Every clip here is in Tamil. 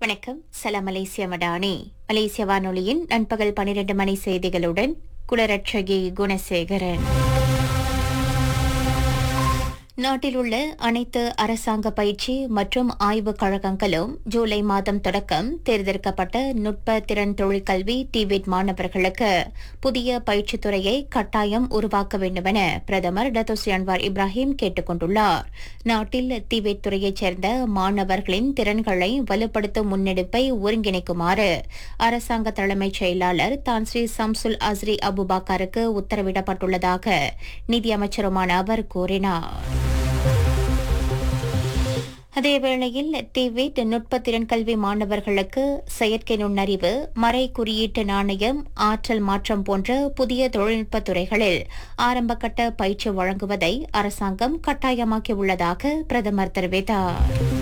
வணக்கம் சலாம் மலேசிய மடானி மலேசிய வானொலியின் நண்பகல் பனிரெண்டு மணி செய்திகளுடன் குலரட்சகி குணசேகரன் நாட்டில் உள்ள அனைத்து அரசாங்க பயிற்சி மற்றும் ஆய்வுக் கழகங்களும் ஜூலை மாதம் தொடக்கம் தேர்ந்தெடுக்கப்பட்ட நுட்ப திறன் தொழிற்கல்வி டிவிட் மாணவர்களுக்கு புதிய பயிற்சித் துறையை கட்டாயம் உருவாக்க வேண்டுமென பிரதமர் டத்தோசி அன்வார் இப்ராஹிம் கேட்டுக் கொண்டுள்ளார் நாட்டில் டிவிட் துறையைச் சேர்ந்த மாணவர்களின் திறன்களை வலுப்படுத்தும் முன்னெடுப்பை ஒருங்கிணைக்குமாறு அரசாங்க தலைமைச் செயலாளர் தான் ஸ்ரீ சம்சுல் அஸ்ரி அபுபாக்கருக்கு உத்தரவிடப்பட்டுள்ளதாக நிதியமைச்சருமான அவர் கூறினார் அதேவேளையில் டிவிட் நுட்பத்திறன் கல்வி மாணவர்களுக்கு செயற்கை நுண்ணறிவு மறை குறியீட்டு நாணயம் ஆற்றல் மாற்றம் போன்ற புதிய தொழில்நுட்ப துறைகளில் ஆரம்பகட்ட பயிற்சி வழங்குவதை அரசாங்கம் கட்டாயமாக்கியுள்ளதாக பிரதமர் தெரிவித்தார்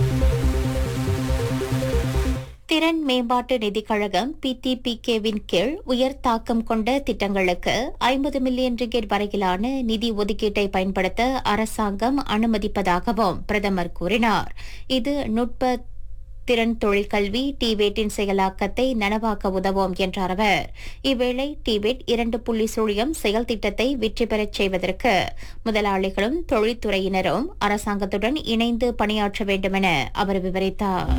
திறன் மேம்பாட்டு நிதிக் கழகம் பிடிபிகேவின் கீழ் உயர் தாக்கம் கொண்ட திட்டங்களுக்கு ஐம்பது மில்லியன் ரிங்கெட் வரையிலான நிதி ஒதுக்கீட்டை பயன்படுத்த அரசாங்கம் அனுமதிப்பதாகவும் பிரதமர் கூறினார் இது நுட்ப திறன் தொழிற்கல்வி டிவேட்டின் செயலாக்கத்தை நனவாக்க உதவும் என்றார் அவர் இவ்வேளை டிவேட் இரண்டு புள்ளி சுழியம் செயல் திட்டத்தை வெற்றி பெறச் செய்வதற்கு முதலாளிகளும் தொழில்துறையினரும் அரசாங்கத்துடன் இணைந்து பணியாற்ற வேண்டுமென அவர் விவரித்தார்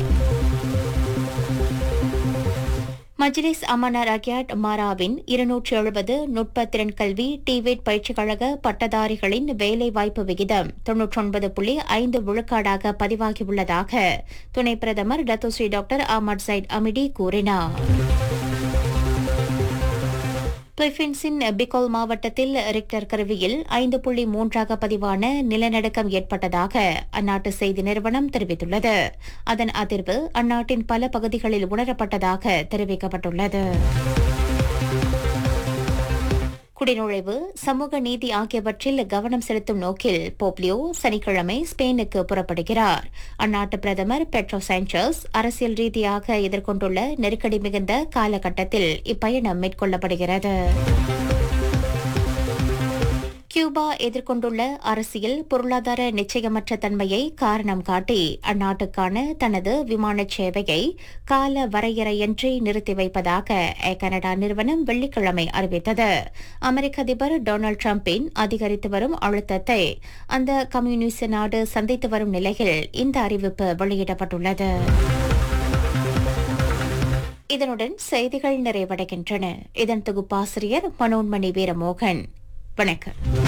மஜ்லிஸ் அமானா ரக்யாட் மாராவின் இருநூற்று எழுபது நுட்ப திறன் கல்வி டிவேட் பயிற்சிக் கழக பட்டதாரிகளின் வேலைவாய்ப்பு விகிதம் தொன்னூற்றொன்பது புள்ளி ஐந்து விழுக்காடாக பதிவாகியுள்ளதாக துணை பிரதமர் Datuk Seri doctor Ahmad Zahid Hamidi கூறினார் பிலிப்பீன்ஸின் பிகோல் மாவட்டத்தில் ரிக்டர் கருவியில் ஐந்து புள்ளி மூன்றாக பதிவான நிலநடுக்கம் ஏற்பட்டதாக அந்நாட்டு செய்தி நிறுவனம் தெரிவித்துள்ளது அதன் அதிர்வு அந்நாட்டின் பல பகுதிகளில் உணரப்பட்டதாக தெரிவிக்கப்பட்டுள்ளது குடிநுழைவு சமூக நீதி ஆகியவற்றில் கவனம் செலுத்தும் நோக்கில் போப்லியோ சனிக்கிழமை ஸ்பெயினுக்கு புறப்படுகிறார் அந்நாட்டு பிரதமர் பெட்ரோ சாnchez அரசியல் ரீதியாக எதிர்கொண்டுள்ள நெருக்கடி மிகுந்த காலகட்டத்தில் இப்பயணம் மேற்கொள்ளப்படுகிறது கியூபா எதிர்கொண்டுள்ள அரசியல் பொருளாதார நிச்சயமற்ற தன்மையை காரணம் காட்டி அந்நாட்டுக்கான தனது விமான சேவையை கால வரையறையின்றி நிறுத்தி வைப்பதாக ஏர் கனடா நிறுவனம் வெள்ளிக்கிழமை அறிவித்தது அமெரிக்க அதிபர் டொனால்டு டிரம்பின் அதிகரித்து வரும் அழுத்தத்தை அந்த கம்யூனிஸ்ட் நாடு சந்தித்து வரும் நிலையில் இந்த அறிவிப்பு வெளியிடப்பட்டுள்ளது இதனுடன் செய்திகள் நிறைவடைகின்றன இதன் தொகுப்பாசிரியர் மனோன்மணி வீரமோகன் வணக்கம்